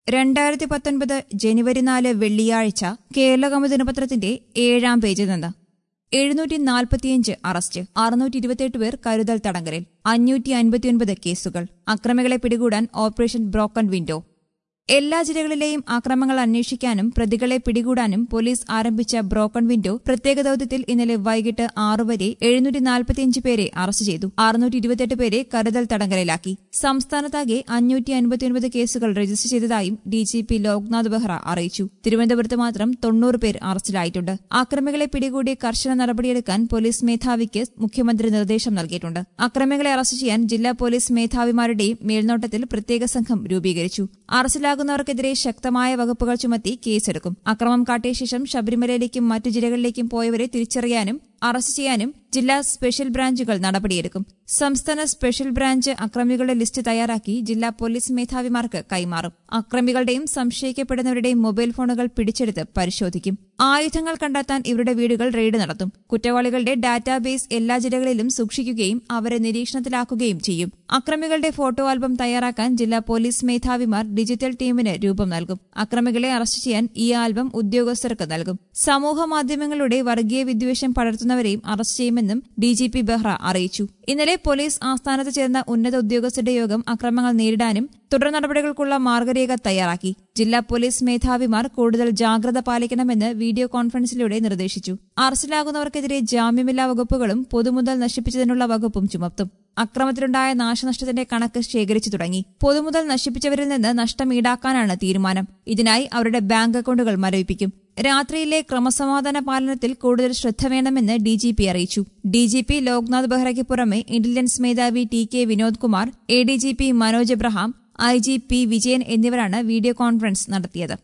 രണ്ടായിരത്തി പത്തൊൻപത് ജനുവരി നാല് വെള്ളിയാഴ്ച കേരളകൗമുദി ദിനപത്രത്തിന്റെ ഏഴാം പേജിൽ നിന്ന് എഴുന്നൂറ്റി നാൽപ്പത്തിയഞ്ച് അറസ്റ്റ് അറുന്നൂറ്റി ഇരുപത്തിയെട്ട് പേർ കരുതൽ തടങ്കലിൽ അഞ്ഞൂറ്റി അൻപത്തിയൊൻപത് കേസുകൾ അക്രമികളെ പിടികൂടാൻ ഓപ്പറേഷൻ ബ്രോക്കൺ വിൻഡോ എല്ലാ ജില്ലകളിലെയും ആക്രമണങ്ങൾ അന്വേഷിക്കാനും പ്രതികളെ പിടികൂടാനും പോലീസ് ആരംഭിച്ച ബ്രോക്കൺ വിൻഡോ പ്രത്യേക ദൌത്യത്തിൽ ഇന്നലെ വൈകിട്ട് ആറു വരെ എഴുന്നൂറ്റി നാൽപ്പത്തിയഞ്ച് പേരെ അറസ്റ്റ് ചെയ്തു അറുന്നൂറ്റി ഇരുപത്തിയെട്ട് പേരെ കരുതൽ തടങ്കലിലാക്കി സംസ്ഥാനത്താകെ അഞ്ഞൂറ്റി അൻപത്തിയൊൻപത് കേസുകൾ രജിസ്റ്റർ ചെയ്തതായും ഡിജിപി ലോക്നാഥ് ബെഹ്റ അറിയിച്ചു തിരുവനന്തപുരത്ത് മാത്രം തൊണ്ണൂറ് പേർ അറസ്റ്റിലായിട്ടുണ്ട് ആക്രമികളെ പിടികൂടി കർശന നടപടിയെടുക്കാൻ പോലീസ് മേധാവിക്ക് മുഖ്യമന്ത്രി നിർദ്ദേശം നൽകിയിട്ടുണ്ട് അക്രമികളെ അറസ്റ്റ് ചെയ്യാൻ ജില്ലാ പോലീസ് മേധാവിമാരുടെയും മേൽനോട്ടത്തിൽ പ്രത്യേക സംഘം രൂപീകരിച്ചു അറസ്റ്റിലാകുന്നവർക്കെതിരെ ശക്തമായ വകുപ്പുകൾ ചുമത്തി കേസെടുക്കും അക്രമം കാട്ടിയ ശേഷം ശബരിമലയിലേക്കും മറ്റു ജില്ലകളിലേക്കും പോയവരെ തിരിച്ചറിയാനും അറസ്റ്റ് ചെയ്യാനും ജില്ലാ സ്പെഷ്യൽ ബ്രാഞ്ചുകൾ നടപടിയെടുക്കും സംസ്ഥാന സ്പെഷ്യൽ ബ്രാഞ്ച് അക്രമികളുടെ ലിസ്റ്റ് തയ്യാറാക്കി ജില്ലാ പോലീസ് മേധാവിമാർക്ക് കൈമാറും അക്രമികളുടെയും സംശയിക്കപ്പെടുന്നവരുടെയും മൊബൈൽ ഫോണുകൾ പിടിച്ചെടുത്ത് പരിശോധിക്കും ആയുധങ്ങൾ കണ്ടെത്താൻ ഇവരുടെ വീടുകൾ റെയ്ഡ് നടത്തും കുറ്റവാളികളുടെ ഡാറ്റാബേസ് എല്ലാ ജില്ലകളിലും സൂക്ഷിക്കുകയും അവരെ നിരീക്ഷണത്തിലാക്കുകയും ചെയ്യും അക്രമികളുടെ ഫോട്ടോ ആൽബം തയ്യാറാക്കാൻ ജില്ലാ പോലീസ് മേധാവിമാർ ഡിജിറ്റൽ ടീമിന് രൂപം നൽകും അക്രമികളെ അറസ്റ്റ് ചെയ്യാൻ ഈ ആൽബം ഉദ്യോഗസ്ഥർക്ക് നൽകും സമൂഹ മാധ്യമങ്ങളുടെ വർഗീയ വിദ്വേഷം പടർത്തുന്നവരെയും അറസ്റ്റ് ചെയ്യുമെന്നും ഡിജിപി ബെഹ്റ അറിയിച്ചു ഇന്നലെ പോലീസ് ആസ്ഥാനത്ത് ചേർന്ന ഉന്നത ഉദ്യോഗസ്ഥരുടെ യോഗം അക്രമങ്ങൾ നേരിടാനും തുടർ നടപടികൾക്കുള്ള മാർഗരേഖ തയ്യാറാക്കി ജില്ലാ പോലീസ് മേധാവിമാർ കൂടുതൽ ജാഗ്രത പാലിക്കണമെന്ന് വീഡിയോ കോൺഫറൻസിലൂടെ നിർദ്ദേശിച്ചു അറസ്റ്റിലാകുന്നവർക്കെതിരെ ജാമ്യമില്ലാ വകുപ്പുകളും പൊതുമുതൽ നശിപ്പിച്ചതിനുള്ള വകുപ്പും ചുമത്തും അക്രമത്തിലുണ്ടായ നാശനഷ്ടത്തിന്റെ കണക്ക് ശേഖരിച്ചു തുടങ്ങി പൊതുമുതൽ നശിപ്പിച്ചവരിൽ നിന്ന് നഷ്ടം ഈടാക്കാനാണ് തീരുമാനം ഇതിനായി അവരുടെ ബാങ്ക് അക്കൌണ്ടുകൾ മരവിപ്പിക്കും രാത്രിയിലെ ക്രമസമാധാന പാലനത്തിൽ കൂടുതൽ ശ്രദ്ധ വേണമെന്ന് ഡിജിപി അറിയിച്ചു ഡിജിപി ലോക്നാഥ് ബെഹ്റയ്ക്ക് പുറമെ ഇന്റലിജൻസ് മേധാവി T K Vinod Kumar A DGP Manoj Abraham I G P Vijayan എന്നിവരാണ് വീഡിയോ കോൺഫറൻസ് നടത്തിയത്